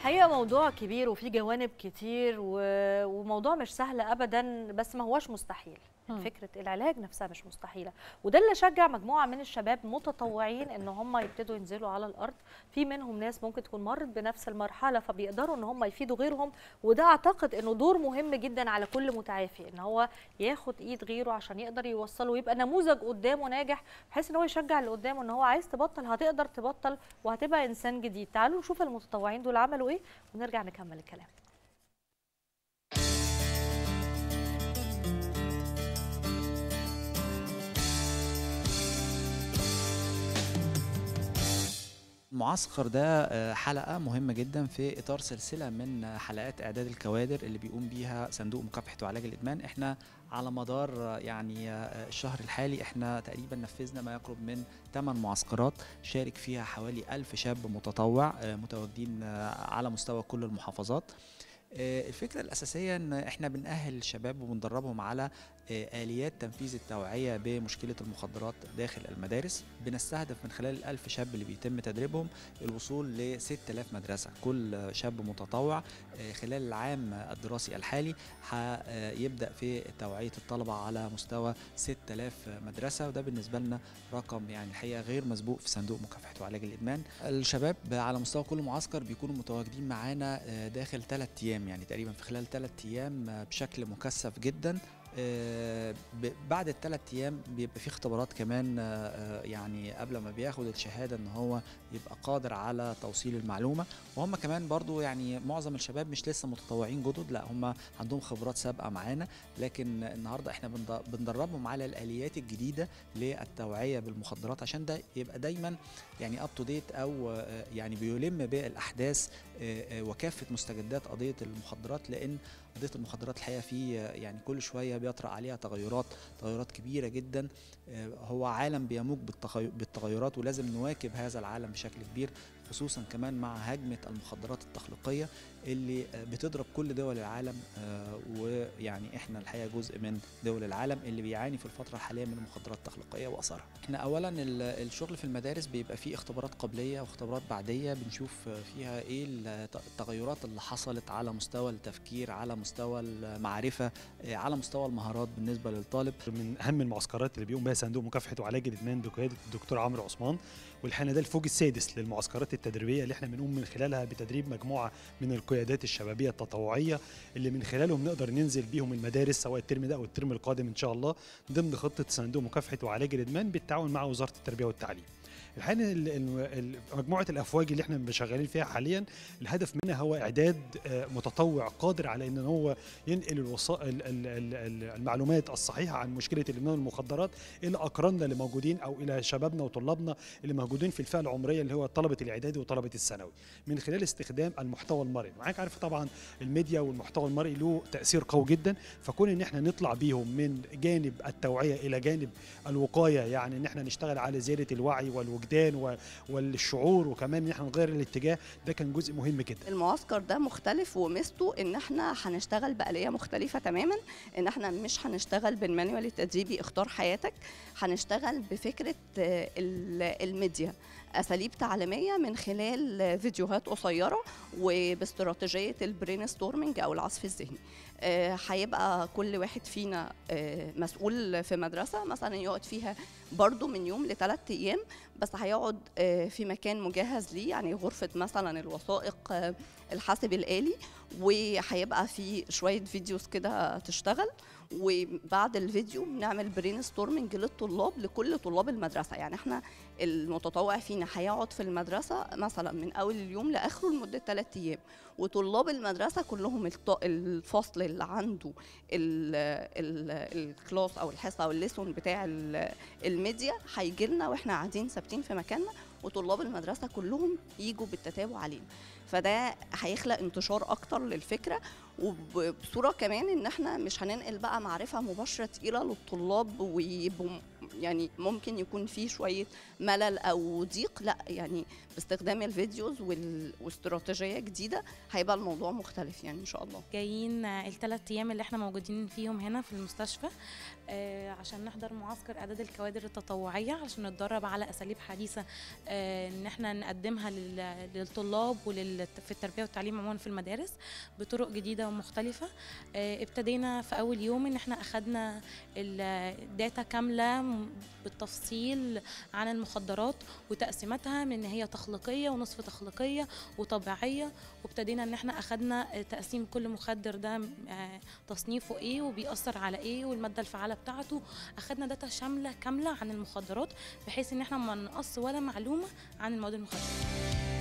الحقيقه موضوع كبير وفيه جوانب كتير و... وموضوع مش سهل ابدا بس ما هوش مستحيل مم. فكره العلاج نفسها مش مستحيله وده اللي شجع مجموعه من الشباب متطوعين ان هم يبتدوا ينزلوا على الارض في منهم ناس ممكن تكون مرت بنفس المرحله فبيقدروا ان هم يفيدوا غيرهم وده اعتقد انه دور مهم جدا على كل متعافي ان هو ياخد ايد غيره عشان يقدر يوصله ويبقى نموذج قدامه ناجح بحيث ان هو يشجع اللي قدامه ان هو عايز تبطل هتقدر تبطل وهتبقى انسان جديد تعالوا نشوف المتطوعين دول عملوا ايه ونرجع نكمل الكلام المعسكر ده آه، حلقة مهمة جدا في إطار سلسلة من آه، حلقات إعداد الكوادر اللي بيقوم بيها صندوق مكافحة وعلاج الإدمان إحنا على مدار آه، يعني آه، الشهر الحالي إحنا تقريبا نفذنا ما يقرب من 8 معسكرات شارك فيها حوالي 1000 شاب متطوع آه، متواجدين آه، على مستوى كل المحافظات آه، الفكرة الأساسية إن إحنا بنأهل الشباب وبندربهم على آه، آليات تنفيذ التوعية بمشكلة المخدرات داخل المدارس بنستهدف من خلال الألف شاب اللي بيتم تدريبهم الوصول ل 6000 مدرسة كل شاب متطوع آه، خلال العام الدراسي الحالي هيبدأ في توعية الطلبة على مستوى 6000 مدرسة وده بالنسبة لنا رقم يعني الحقيقة غير مسبوق في صندوق مكافحة وعلاج الإدمان الشباب على مستوى كل معسكر بيكونوا متواجدين معانا آه، داخل ثلاث أيام يعني تقريبا في خلال ثلاث أيام آه، بشكل مكثف جدا آه، ب- بعد الثلاث ايام بيبقى في اختبارات كمان آه، آه، يعني قبل ما بياخد الشهاده ان هو يبقى قادر على توصيل المعلومه وهم كمان برضو يعني معظم الشباب مش لسه متطوعين جدد لا هم عندهم خبرات سابقه معانا لكن النهارده احنا بند- بندربهم على الاليات الجديده للتوعيه بالمخدرات عشان ده يبقى دايما يعني اب تو ديت او آه، يعني بيلم بالاحداث آه، آه، وكافه مستجدات قضيه المخدرات لان قضيه المخدرات الحقيقه في آه، يعني كل شويه بيطرأ عليها تغيرات تغيرات كبيره جدا آه، هو عالم بيموج بالتغي- بالتغيرات ولازم نواكب هذا العالم بشكل كبير خصوصا كمان مع هجمه المخدرات التخليقيه اللي آه، بتضرب كل دول العالم آه، ويعني احنا الحقيقه جزء من دول العالم اللي بيعاني في الفتره الحاليه من المخدرات التخليقيه واثارها. احنا اولا ال- الشغل في المدارس بيبقى فيه اختبارات قبليه واختبارات بعديه بنشوف آه، فيها ايه الت- التغيرات اللي حصلت على مستوى التفكير على مستوى المعرفه آه، على مستوى المهارات بالنسبه للطالب من اهم المعسكرات اللي بيقوم بها صندوق مكافحه وعلاج الادمان بقياده الدكتور عمرو عثمان والحقيقه ده الفوج السادس للمعسكرات التدريبيه اللي احنا بنقوم من خلالها بتدريب مجموعه من القيادات الشبابيه التطوعيه اللي من خلالهم نقدر ننزل بيهم المدارس سواء الترم ده او الترم القادم ان شاء الله ضمن خطه صندوق مكافحه وعلاج الادمان بالتعاون مع وزاره التربيه والتعليم. الحقيقه ال- ال- ال- مجموعه الافواج اللي احنا شغالين فيها حاليا الهدف منها هو اعداد آه، متطوع قادر على ان هو ينقل الوسائل ال- ال- ال- المعلومات الصحيحه عن مشكله الادمان المخدرات الى اقراننا اللي موجودين او الى شبابنا وطلابنا اللي موجودين في الفئه العمريه اللي هو طلبه الاعدادي وطلبه الثانوي من خلال استخدام المحتوى المرئي معاك عارف طبعا الميديا والمحتوى المرئي له تاثير قوي جدا فكون ان احنا نطلع بيهم من جانب التوعيه الى جانب الوقايه يعني ان احنا نشتغل على زياده الوعي والوجدان و- والشعور وكمان ان احنا نغير الاتجاه ده كان جزء مهم جدا المعسكر ده مختلف وميزته ان احنا هنشتغل بآلية مختلفة تماما ان احنا مش هنشتغل بالمانيوال التدريبي اختار حياتك هنشتغل بفكرة آه، ال- الميديا اساليب تعليميه من خلال فيديوهات قصيره وباستراتيجيه البرين ستورمنج او العصف الذهني آه، هيبقى كل واحد فينا آه، مسؤول في مدرسه مثلا يقعد فيها برضو من يوم لثلاث ايام بس هيقعد آه، في مكان مجهز ليه يعني غرفه مثلا الوثائق آه، الحاسب الآلي وهيبقى في شوية فيديوز كده تشتغل وبعد الفيديو بنعمل برين ستورمنج للطلاب لكل طلاب المدرسة يعني احنا المتطوع فينا هيقعد في المدرسة مثلا من أول اليوم لآخره لمدة ثلاثة أيام وطلاب المدرسة كلهم الط- الفصل اللي عنده ال- ال- الكلاس أو الحصة أو الليسون بتاع ال- الميديا هيجي لنا واحنا قاعدين ثابتين في مكاننا وطلاب المدرسة كلهم يجوا بالتتابع علينا فده هيخلق انتشار اكتر للفكره وبصوره كمان ان احنا مش هننقل بقى معرفه مباشره تقيله للطلاب ويبقوا يعني ممكن يكون في شويه ملل او ضيق لا يعني باستخدام الفيديوز وال- واستراتيجيه جديده هيبقى الموضوع مختلف يعني ان شاء الله جايين الثلاث ايام اللي احنا موجودين فيهم هنا في المستشفى آه، عشان نحضر معسكر اعداد الكوادر التطوعيه عشان نتدرب على اساليب حديثه آه، ان احنا نقدمها لل- للطلاب وفي التربيه والتعليم عموما في المدارس بطرق جديده ومختلفه آه، ابتدينا في اول يوم ان احنا اخدنا الداتا كامله م- بالتفصيل عن المخدرات وتقسيماتها من ان هي تخليقيه ونصف تخليقيه وطبيعيه وابتدينا ان احنا اخدنا تقسيم كل مخدر ده آه، تصنيفه ايه وبيأثر على ايه والماده الفعاله بتاعته اخدنا داتا شامله كامله عن المخدرات بحيث ان احنا ما نقص ولا معلومه عن المواد المخدره